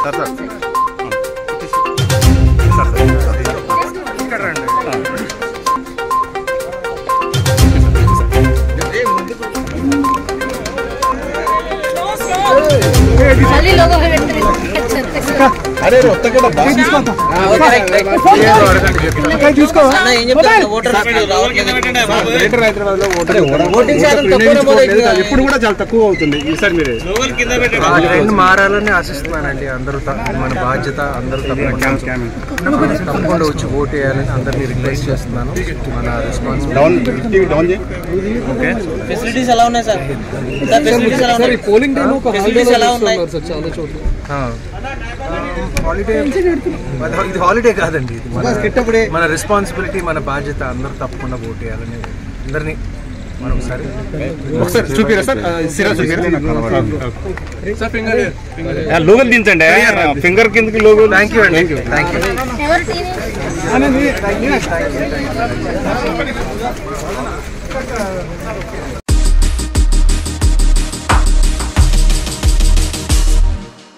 sir sir మళ్ళీ logo పెట్టండి అరే ఒక్క కూడా ఎప్పుడు కూడా చాలా తక్కువ అవుతుంది ఈసారి మీరే ఆ ట్రెండ్ మారాలని ఆశిస్తున్నానండి అందరూ త- మన బాధ్యత అందరూ తప్పకుండా తప్పకుండా వచ్చి ఓటు వేయాలని అందరినీ రిక్వెస్ట్ చేస్తున్నాను మన రెస్పాన్సిబిలిటీ డౌన్ టీవీ డౌన్ చేయి ఫెసిలిటీస్ ఎలా ఉన్నాయి సార్ సార్ ఫెసిలిటీస్ ఎలా ఉన్నాయి పోలింగ్ టైం ఒక ఫెసిలిటీస్ ఎలా ఉన్నాయి సార్ చాలా చోట్ల హాలిడే అది- ఇది హాలిడే కాదండి ఇది మన మన రెస్పాన్సిబిలిటీ మన బాధ్యత అందరూ తప్పకుండా ఓటు వేయాలని అందరినీ మరొకసారి ఒకసారి చూపిరా సార్ సిరా చూపిరా లోగల్ దించండి ఫింగర్ కిందకి లోగో థ్యాంక్ యూ అండి థ్యాంక్ యూ ఎవరు టీనేజ్